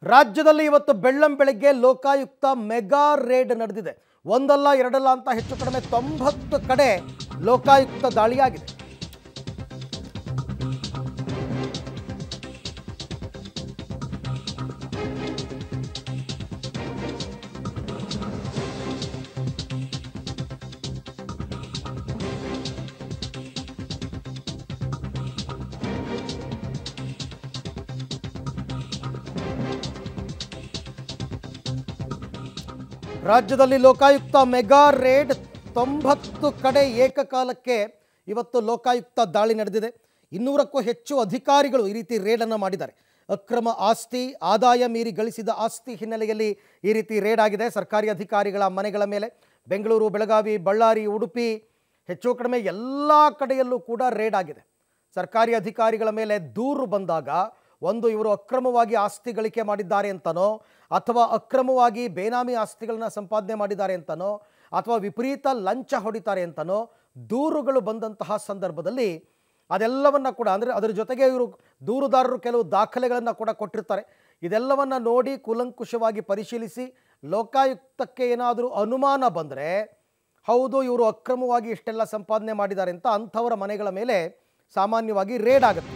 ರಾಜ್ಯದಲ್ಲಿ ಇವತ್ತು ಬೆಳ್ಳಂ ಬೆಳಗ್ಗೆ ಲೋಕಾಯುಕ್ತ ಮೆಗಾ ರೇಡ್ ನಡೆದಿದೆ ಒಂದಲ್ಲ ಎರಡಲ್ಲ ಅಂತ ಹೆಚ್ಚು ಕಡಿಮೆ ತೊಂಬತ್ತು ಕಡೆ ಲೋಕಾಯುಕ್ತ ದಾಳಿಯಾಗಿದೆ ರಾಜ್ಯದಲ್ಲಿ ಲೋಕಾಯುಕ್ತ ಮೆಗಾ ರೇಡ್ ತೊಂಬತ್ತು ಕಡೆ ಏಕಕಾಲಕ್ಕೆ ಇವತ್ತು ಲೋಕಾಯುಕ್ತ ದಾಳಿ ನಡೆದಿದೆ ಇನ್ನೂರಕ್ಕೂ ಹೆಚ್ಚು ಅಧಿಕಾರಿಗಳು ಈ ರೀತಿ ರೇಡನ್ನು ಮಾಡಿದ್ದಾರೆ ಅಕ್ರಮ ಆಸ್ತಿ ಆದಾಯ ಮೀರಿ ಗಳಿಸಿದ ಆಸ್ತಿ ಹಿನ್ನೆಲೆಯಲ್ಲಿ ಈ ರೀತಿ ರೇಡ್ ಆಗಿದೆ ಸರ್ಕಾರಿ ಅಧಿಕಾರಿಗಳ ಮನೆಗಳ ಮೇಲೆ ಬೆಂಗಳೂರು ಬೆಳಗಾವಿ ಬಳ್ಳಾರಿ ಉಡುಪಿ ಹೆಚ್ಚು ಕಡಿಮೆ ಎಲ್ಲ ಕಡೆಯಲ್ಲೂ ಕೂಡ ರೇಡ್ ಆಗಿದೆ ಸರ್ಕಾರಿ ಅಧಿಕಾರಿಗಳ ಮೇಲೆ ದೂರು ಬಂದಾಗ ಒಂದು ಇವರು ಅಕ್ರಮವಾಗಿ ಆಸ್ತಿ ಗಳಿಕೆ ಮಾಡಿದ್ದಾರೆ ಅಂತನೋ ಅಥವಾ ಅಕ್ರಮವಾಗಿ ಬೇನಾಮಿ ಆಸ್ತಿಗಳನ್ನ ಸಂಪಾದನೆ ಮಾಡಿದ್ದಾರೆ ಅಂತನೋ ಅಥವಾ ವಿಪರೀತ ಲಂಚ ಹೊಡಿತಾರೆ ಅಂತನೋ ದೂರುಗಳು ಬಂದಂತಹ ಸಂದರ್ಭದಲ್ಲಿ ಅದೆಲ್ಲವನ್ನ ಕೂಡ ಅಂದರೆ ಅದರ ಜೊತೆಗೆ ಇವರು ದೂರುದಾರರು ಕೆಲವು ದಾಖಲೆಗಳನ್ನು ಕೂಡ ಕೊಟ್ಟಿರ್ತಾರೆ ಇದೆಲ್ಲವನ್ನ ನೋಡಿ ಕೂಲಂಕುಷವಾಗಿ ಪರಿಶೀಲಿಸಿ ಲೋಕಾಯುಕ್ತಕ್ಕೆ ಏನಾದರೂ ಅನುಮಾನ ಬಂದರೆ ಹೌದು ಇವರು ಅಕ್ರಮವಾಗಿ ಇಷ್ಟೆಲ್ಲ ಸಂಪಾದನೆ ಮಾಡಿದ್ದಾರೆ ಅಂತ ಅಂಥವರ ಮನೆಗಳ ಮೇಲೆ ಸಾಮಾನ್ಯವಾಗಿ ರೇಡ್ ಆಗುತ್ತೆ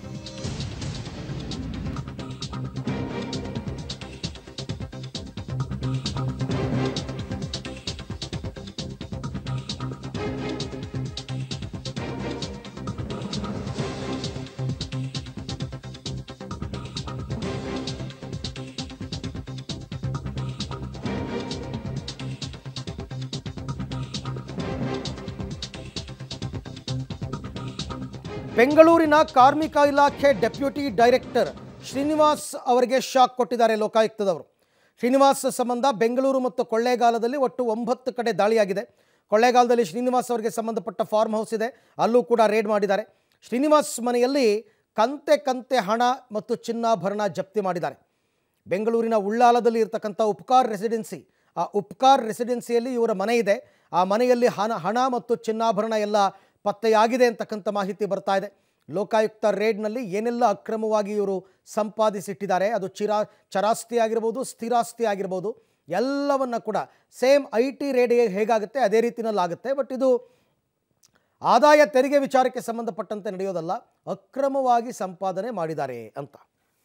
ಬೆಂಗಳೂರಿನ ಕಾರ್ಮಿಕ ಇಲಾಖೆ ಡೆಪ್ಯೂಟಿ ಡೈರೆಕ್ಟರ್ ಶ್ರೀನಿವಾಸ್ ಅವರಿಗೆ ಶಾಕ್ ಕೊಟ್ಟಿದ್ದಾರೆ ಲೋಕಾಯುಕ್ತದವರು ಶ್ರೀನಿವಾಸ್ ಸಂಬಂಧ ಬೆಂಗಳೂರು ಮತ್ತು ಕೊಳ್ಳೇಗಾಲದಲ್ಲಿ ಒಟ್ಟು ಒಂಬತ್ತು ಕಡೆ ದಾಳಿಯಾಗಿದೆ ಕೊಳ್ಳೇಗಾಲದಲ್ಲಿ ಶ್ರೀನಿವಾಸ್ ಅವರಿಗೆ ಸಂಬಂಧಪಟ್ಟ ಫಾರ್ಮ್ ಹೌಸ್ ಇದೆ ಅಲ್ಲೂ ಕೂಡ ರೇಡ್ ಮಾಡಿದ್ದಾರೆ ಶ್ರೀನಿವಾಸ್ ಮನೆಯಲ್ಲಿ ಕಂತೆ ಕಂತೆ ಹಣ ಮತ್ತು ಚಿನ್ನಾಭರಣ ಜಪ್ತಿ ಮಾಡಿದ್ದಾರೆ ಬೆಂಗಳೂರಿನ ಉಳ್ಳಾಲದಲ್ಲಿ ಇರತಕ್ಕಂಥ ಉಪ್ಕಾರ್ ರೆಸಿಡೆನ್ಸಿ ಆ ಉಪ್ಕಾರ್ ರೆಸಿಡೆನ್ಸಿಯಲ್ಲಿ ಇವರ ಮನೆ ಇದೆ ಆ ಮನೆಯಲ್ಲಿ ಹಣ ಹಣ ಮತ್ತು ಚಿನ್ನಾಭರಣ ಎಲ್ಲ ಪತ್ತೆಯಾಗಿದೆ ಅಂತಕ್ಕಂಥ ಮಾಹಿತಿ ಬರ್ತಾ ಇದೆ ಲೋಕಾಯುಕ್ತ ರೇಡ್ನಲ್ಲಿ ಏನೆಲ್ಲ ಅಕ್ರಮವಾಗಿ ಇವರು ಸಂಪಾದಿಸಿಟ್ಟಿದ್ದಾರೆ ಅದು ಚಿರಾ ಚರಾಸ್ತಿ ಆಗಿರ್ಬೋದು ಸ್ಥಿರಾಸ್ತಿ ಆಗಿರ್ಬೋದು ಎಲ್ಲವನ್ನ ಕೂಡ ಸೇಮ್ ಐ ಟಿ ರೇಡ್ ಹೇಗಾಗುತ್ತೆ ಅದೇ ರೀತಿನಲ್ಲಿ ಆಗುತ್ತೆ ಬಟ್ ಇದು ಆದಾಯ ತೆರಿಗೆ ವಿಚಾರಕ್ಕೆ ಸಂಬಂಧಪಟ್ಟಂತೆ ನಡೆಯೋದಲ್ಲ ಅಕ್ರಮವಾಗಿ ಸಂಪಾದನೆ ಮಾಡಿದ್ದಾರೆ ಅಂತ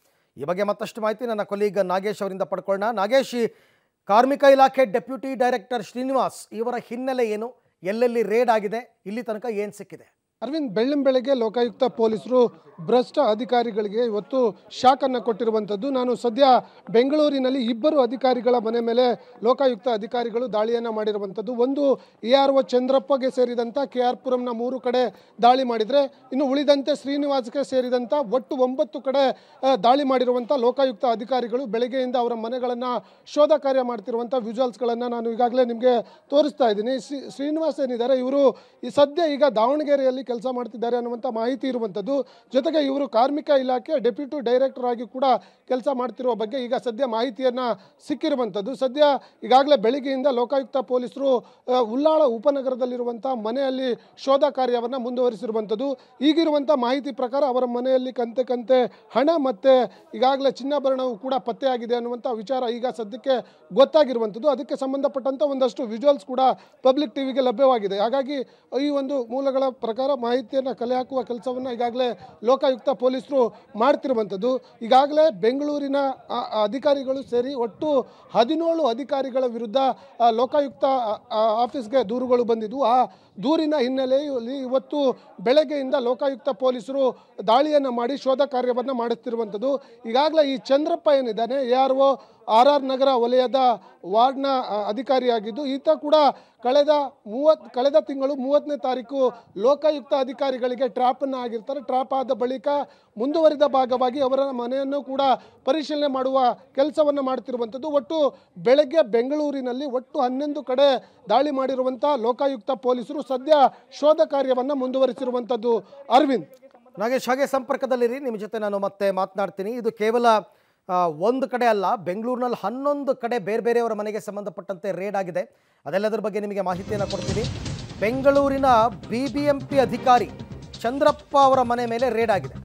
ಈ ಬಗ್ಗೆ ಮತ್ತಷ್ಟು ಮಾಹಿತಿ ನನ್ನ ಕೊಲೀಗ್ ನಾಗೇಶ್ ಅವರಿಂದ ಪಡ್ಕೊಳ್ಳೋಣ ನಾಗೇಶ್ ಈ ಕಾರ್ಮಿಕ ಇಲಾಖೆ ಡೆಪ್ಯೂಟಿ ಡೈರೆಕ್ಟರ್ ಶ್ರೀನಿವಾಸ್ ಇವರ ಹಿನ್ನೆಲೆ ಏನು ಎಲ್ಲೆಲ್ಲಿ ರೇಡ್ ಆಗಿದೆ ಇಲ್ಲಿ ತನಕ ಏನು ಸಿಕ್ಕಿದೆ ಅರವಿಂದ್ ಬೆಳ್ಳಂ ಬೆಳಗ್ಗೆ ಲೋಕಾಯುಕ್ತ ಪೊಲೀಸರು ಭ್ರಷ್ಟ ಅಧಿಕಾರಿಗಳಿಗೆ ಇವತ್ತು ಶಾಕ್ ಅನ್ನು ಕೊಟ್ಟಿರುವಂಥದ್ದು ನಾನು ಸದ್ಯ ಬೆಂಗಳೂರಿನಲ್ಲಿ ಇಬ್ಬರು ಅಧಿಕಾರಿಗಳ ಮನೆ ಮೇಲೆ ಲೋಕಾಯುಕ್ತ ಅಧಿಕಾರಿಗಳು ದಾಳಿಯನ್ನು ಮಾಡಿರುವಂಥದ್ದು ಒಂದು ಎ ಆರ್ ಒ ಚಂದ್ರಪ್ಪಗೆ ಸೇರಿದಂಥ ಕೆ ಆರ್ ಪುರಂನ ಮೂರು ಕಡೆ ದಾಳಿ ಮಾಡಿದರೆ ಇನ್ನು ಉಳಿದಂತೆ ಶ್ರೀನಿವಾಸ್ಗೆ ಸೇರಿದಂಥ ಒಟ್ಟು ಒಂಬತ್ತು ಕಡೆ ಆ, ದಾಳಿ ಮಾಡಿರುವಂಥ ಲೋಕಾಯುಕ್ತ ಅಧಿಕಾರಿಗಳು ಬೆಳಗ್ಗೆಯಿಂದ ಅವರ ಮನೆಗಳನ್ನು ಶೋಧ ಕಾರ್ಯ ಮಾಡ್ತಿರುವಂಥ ವಿಜುವಲ್ಸ್ಗಳನ್ನು ನಾನು ಈಗಾಗಲೇ ನಿಮಗೆ ತೋರಿಸ್ತಾ ಇದ್ದೀನಿ ಶ್ರೀ ಶ್ರೀನಿವಾಸ್ ಏನಿದ್ದಾರೆ ಇವರು ಈ ಸದ್ಯ ಈಗ ದಾವಣಗೆರೆಯಲ್ಲಿ ಕೆಲಸ ಮಾಡ್ತಿದ್ದಾರೆ ಅನ್ನುವಂಥ ಮಾಹಿತಿ ಇರುವಂಥದ್ದು ಜೊತೆಗೆ ಇವರು ಕಾರ್ಮಿಕ ಇಲಾಖೆ ಡೆಪ್ಯೂಟಿ ಡೈರೆಕ್ಟರ್ ಆಗಿ ಕೂಡ ಕೆಲಸ ಮಾಡ್ತಿರುವ ಬಗ್ಗೆ ಈಗ ಸದ್ಯ ಮಾಹಿತಿಯನ್ನು ಸಿಕ್ಕಿರುವಂಥದ್ದು ಸದ್ಯ ಈಗಾಗಲೇ ಬೆಳಿಗ್ಗೆಯಿಂದ ಲೋಕಾಯುಕ್ತ ಪೊಲೀಸರು ಆ, ಉಳ್ಳಾಳ ಉಪನಗರದಲ್ಲಿರುವಂಥ ಮನೆಯಲ್ಲಿ ಶೋಧ ಕಾರ್ಯವನ್ನು ಮುಂದುವರಿಸಿರುವಂಥದ್ದು ಈಗಿರುವಂಥ ಮಾಹಿತಿ ಪ್ರಕಾರ ಅವರ ಮನೆಯಲ್ಲಿ ಕಂತೆ ಕಂತೆ ಹಣ ಮತ್ತು ಈಗಾಗಲೇ ಚಿನ್ನಾಭರಣವು ಕೂಡ ಪತ್ತೆಯಾಗಿದೆ ಅನ್ನುವಂಥ ವಿಚಾರ ಈಗ ಸದ್ಯಕ್ಕೆ ಗೊತ್ತಾಗಿರುವಂಥದ್ದು ಅದಕ್ಕೆ ಸಂಬಂಧಪಟ್ಟಂಥ ಒಂದಷ್ಟು ವಿಜುವಲ್ಸ್ ಕೂಡ ಪಬ್ಲಿಕ್ ಟಿವಿಗೆ ಲಭ್ಯವಾಗಿದೆ ಹಾಗಾಗಿ ಈ ಒಂದು ಮೂಲಗಳ ಪ್ರಕಾರ ಮಾಹಿತಿಯನ್ನು ಕಲೆ ಹಾಕುವ ಕೆಲಸವನ್ನು ಈಗಾಗಲೇ ಲೋಕಾಯುಕ್ತ ಪೊಲೀಸರು ಮಾಡ್ತಿರುವಂಥದ್ದು ಈಗಾಗಲೇ ಬೆಂಗಳೂರಿನ ಆ, ಆ ಅಧಿಕಾರಿಗಳು ಸೇರಿ ಒಟ್ಟು ಹದಿನೇಳು ಅಧಿಕಾರಿಗಳ ವಿರುದ್ಧ ಆ, ಲೋಕಾಯುಕ್ತ ಆ, ಆ, ಆಫೀಸ್ಗೆ ದೂರುಗಳು ಬಂದಿದ್ವು ಆ ದೂರಿನ ಹಿನ್ನೆಲೆಯಲ್ಲಿ ಇವತ್ತು ಬೆಳಗ್ಗೆಯಿಂದ ಲೋಕಾಯುಕ್ತ ಪೊಲೀಸರು ದಾಳಿಯನ್ನು ಮಾಡಿ ಶೋಧ ಕಾರ್ಯವನ್ನು ಮಾಡುತ್ತಿರುವಂಥದ್ದು ಈಗಾಗಲೇ ಈ ಚಂದ್ರಪ್ಪ ಏನಿದ್ದಾನೆ A R O R R Nagar ವಲಯದ ವಾರ್ಡ್ನ ಆ, ಅಧಿಕಾರಿಯಾಗಿದ್ದು ಈತ ಕೂಡ ಕಳೆದ ಮೂವತ್ ಕಳೆದ ತಿಂಗಳು ಮೂವತ್ತನೇ ತಾರೀಕು ಲೋಕಾಯುಕ್ತ ಅಧಿಕಾರಿಗಳಿಗೆ ಟ್ರ್ಯಾಪನ್ನು ಆಗಿರ್ತಾರೆ ಟ್ರ್ಯಾಪ್ ಆದ ಬಳಿಕ ಮುಂದುವರಿದ ಭಾಗವಾಗಿ ಅವರ ಮನೆಯನ್ನು ಕೂಡ ಪರಿಶೀಲನೆ ಮಾಡುವ ಕೆಲಸವನ್ನು ಮಾಡ್ತಿರುವಂಥದ್ದು ಒಟ್ಟು ಬೆಳಗ್ಗೆ ಬೆಂಗಳೂರಿನಲ್ಲಿ ಒಟ್ಟು ಹನ್ನೊಂದು ಕಡೆ ದಾಳಿ ಮಾಡಿರುವಂಥ ಲೋಕಾಯುಕ್ತ ಪೊಲೀಸರು ಸದ್ಯ ಶೋಧ ಕಾರ್ಯವನ್ನು ಮುಂದುವರಿಸಿರುವಂಥದ್ದು ಅರವಿಂದ್ ನಾಗೇಶ್ ಹಾಗೆ ಸಂಪರ್ಕದಲ್ಲಿರಿ ನಿಮ್ಮ ಜೊತೆ ನಾನು ಮತ್ತೆ ಮಾತನಾಡ್ತೀನಿ ಇದು ಕೇವಲ ಆ, ಒಂದು ಕಡೆ ಅಲ್ಲ ಬೆಂಗಳೂರಿನಲ್ಲಿ ಹನ್ನೊಂದು ಕಡೆ ಬೇರೆ ಬೇರೆಯವರ ಮನೆಗೆ ಸಂಬಂಧಪಟ್ಟಂತೆ ರೇಡ್ ಆಗಿದೆ ಅದೆಲ್ಲದರ ಬಗ್ಗೆ ನಿಮಗೆ ಮಾಹಿತಿಯನ್ನು ಕೊಡ್ತೀನಿ ಬೆಂಗಳೂರಿನ ಬಿ ಬಿ ಎಂ ಪಿ ಅಧಿಕಾರಿ ಚಂದ್ರಪ್ಪ ಅವರ ಮನೆ ಮೇಲೆ ರೇಡ್ ಆಗಿದೆ